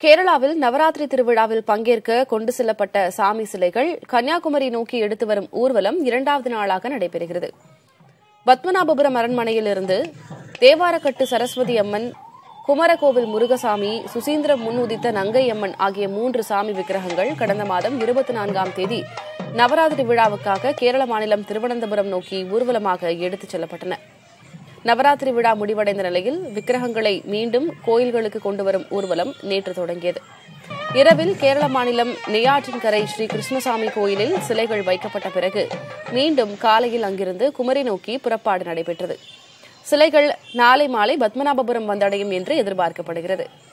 கேரளாவில் நவராத்திரி திருவிழாவில் பங்கேற்க கொண்டு செல்லப்பட்ட சாமி சிலைகள் கன்னியாகுமரி நோக்கி எடுத்து வரும் ஊர்வலம் இரண்டாவது நாளாக நடைபெறுகிறது பத்மநாபபுரம் அரண்மனையிலிருந்து தேவாரக்கட்டு சரஸ்வதி அம்மன் குமரகோவில் முருகசாமி சுசீந்திரம் முன் உதித்த நங்கை அம்மன் ஆகிய மூன்று சாமி விக்கிரகங்கள் கடந்த மாதம் இருபத்தி நான்காம் தேதி நவராத்திரி விழாவுக்காக கேரள மாநிலம் திருவனந்தபுரம் நோக்கி ஊர்வலமாக எடுத்துச் செல்லப்பட்டன நவராத்திரி விழா முடிவடைந்த நிலையில் விக்கிரகங்களை மீண்டும் கோயில்களுக்கு கொண்டு வரும் ஊர்வலம் நேற்று தொடங்கியது இரவில் கேரள மாநிலம் நெய்யாற்றின்கரை ஸ்ரீ கிருஷ்ணசாமி கோயிலில் சிலைகள் வைக்கப்பட்ட பிறகு மீண்டும் காலையில் அங்கிருந்து குமரி நோக்கி புறப்பாடு நடைபெற்றது சிலைகள் நாளை மாலை பத்மநாபபுரம் வந்தடையும் என்று எதிர்பார்க்கப்படுகிறது